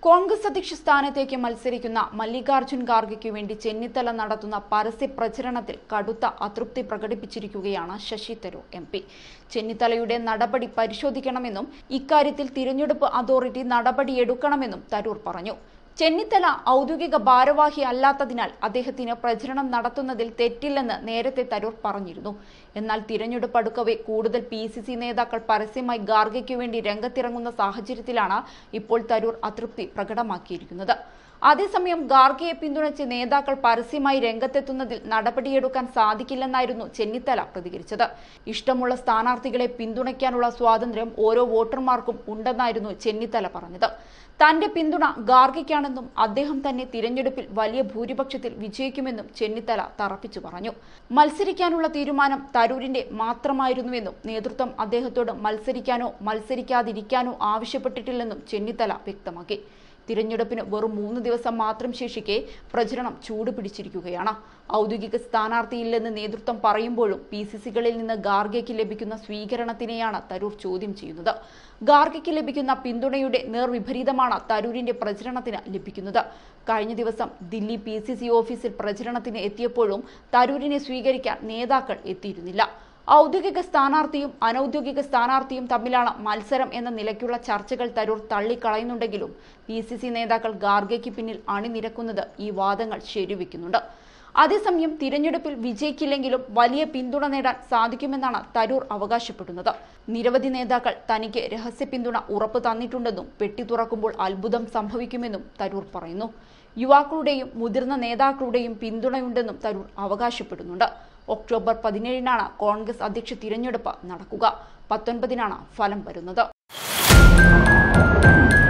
കോൺഗ്രസ് അധ്യക്ഷ സ്ഥാനത്തേക്ക് മത്സരിക്കുന്ന മല്ലികാർജ്ജുൻ ഖാർഗെയ്ക്ക് വേണ്ടി ചെന്നിത്തല നടത്തുന്ന പരസ്യ പ്രചരണത്തിൽ കടുത്ത അതൃപ്തി പ്രകടിപ്പിച്ചിരിക്കുകയാണ് ശശി തരൂർ എം പി ചെന്നിത്തലയുടെ നടപടി പരിശോധിക്കണമെന്നും ഇക്കാര്യത്തിൽ തിരഞ്ഞെടുപ്പ് അതോറിറ്റി നടപടിയെടുക്കണമെന്നും തരൂർ പറഞ്ഞു ചെന്നിത്തല ഔദ്യോഗിക ഭാരവാഹി അല്ലാത്തതിനാൽ അദ്ദേഹത്തിന് പ്രചരണം നടത്തുന്നതിൽ തെറ്റില്ലെന്ന് നേരത്തെ തരൂർ പറഞ്ഞിരുന്നു എന്നാൽ തിരഞ്ഞെടുപ്പ് അടുക്കവെ കൂടുതൽ പി സി സി നേതാക്കൾ പരസ്യമായി ഗാർഗയ്ക്കു വേണ്ടി രംഗത്തിറങ്ങുന്ന സാഹചര്യത്തിലാണ് ഇപ്പോൾ തരൂർ അതൃപ്തി പ്രകടമാക്കിയിരിക്കുന്നത് അതേസമയം ഗാർഗയെ പിന്തുണച്ച് നേതാക്കൾ പരസ്യമായി രംഗത്തെത്തുന്നതിൽ നടപടിയെടുക്കാൻ സാധിക്കില്ലെന്നായിരുന്നു ചെന്നിത്തല പ്രതികരിച്ചത് ഇഷ്ടമുള്ള സ്ഥാനാർത്ഥികളെ പിന്തുണയ്ക്കാനുള്ള സ്വാതന്ത്ര്യം ഓരോ വോട്ടർമാർക്കും ഉണ്ടെന്നായിരുന്നു ചെന്നിത്തല പറഞ്ഞത് തന്റെ പിന്തുണ ഗാർഗയ്ക്കാണെന്നും അദ്ദേഹം തന്നെ തിരഞ്ഞെടുപ്പിൽ വലിയ ഭൂരിപക്ഷത്തിൽ വിജയിക്കുമെന്നും ചെന്നിത്തല തറപ്പിച്ചു പറഞ്ഞു മത്സരിക്കാനുള്ള തീരുമാനം തരൂരിന്റെ മാത്രമായിരുന്നുവെന്നും നേതൃത്വം അദ്ദേഹത്തോട് മത്സരിക്കാനോ മത്സരിക്കാതിരിക്കാനോ ആവശ്യപ്പെട്ടിട്ടില്ലെന്നും ചെന്നിത്തല വ്യക്തമാക്കി തിരഞ്ഞെടുപ്പിന് വെറും മൂന്ന് ദിവസം മാത്രം ശേഷിക്കെ പ്രചരണം ചൂടുപിടിച്ചിരിക്കുകയാണ് ഔദ്യോഗിക സ്ഥാനാർത്ഥിയില്ലെന്ന് നേതൃത്വം പറയുമ്പോഴും പി സി സികളിൽ നിന്ന് ഗാർഗയ്ക്ക് ലഭിക്കുന്ന സ്വീകരണത്തിനെയാണ് തരൂർ ചോദ്യം ചെയ്യുന്നത് ഗാർഗയ്ക്ക് ലഭിക്കുന്ന പിന്തുണയുടെ നേർവിപരീതമാണ് തരൂരിന്റെ പ്രചരണത്തിന് ലഭിക്കുന്നത് കഴിഞ്ഞ ദിവസം ദില്ലി പി സി സി ഓഫീസിൽ പ്രചരണത്തിന് എത്തിയപ്പോഴും തരൂരിനെ സ്വീകരിക്കാൻ നേതാക്കൾ എത്തിയിരുന്നില്ല ഔദ്യോഗിക സ്ഥാനാർത്ഥിയും അനൌദ്യോഗിക സ്ഥാനാർത്ഥിയും തമ്മിലാണ് മത്സരം എന്ന നിലയ്ക്കുള്ള ചർച്ചകൾ തരൂർ തള്ളിക്കളയുന്നുണ്ടെങ്കിലും പി സി സി നേതാക്കൾ ഗാർഗയ്ക്ക് പിന്നിൽ അണിനിരക്കുന്നത് ഈ വാദങ്ങൾ ശരിവെക്കുന്നുണ്ട് അതേസമയം തിരഞ്ഞെടുപ്പിൽ വിജയിക്കില്ലെങ്കിലും വലിയ പിന്തുണ നേടാൻ സാധിക്കുമെന്നാണ് തരൂർ അവകാശപ്പെടുന്നത് നിരവധി നേതാക്കൾ തനിക്ക് രഹസ്യ പിന്തുണ ഉറപ്പു തന്നിട്ടുണ്ടെന്നും പെട്ടി തുറക്കുമ്പോൾ അത്ഭുതം സംഭവിക്കുമെന്നും തരൂർ പറയുന്നു യുവാക്കളുടെയും മുതിർന്ന നേതാക്കളുടെയും പിന്തുണയുണ്ടെന്നും തരൂർ അവകാശപ്പെടുന്നുണ്ട് ഒക്ടോബർ പതിനേഴിനാണ് കോൺഗ്രസ് അധ്യക്ഷ തിരഞ്ഞെടുപ്പ് നടക്കുക പത്തൊൻപതിനാണ് ഫലം വരുന്നത്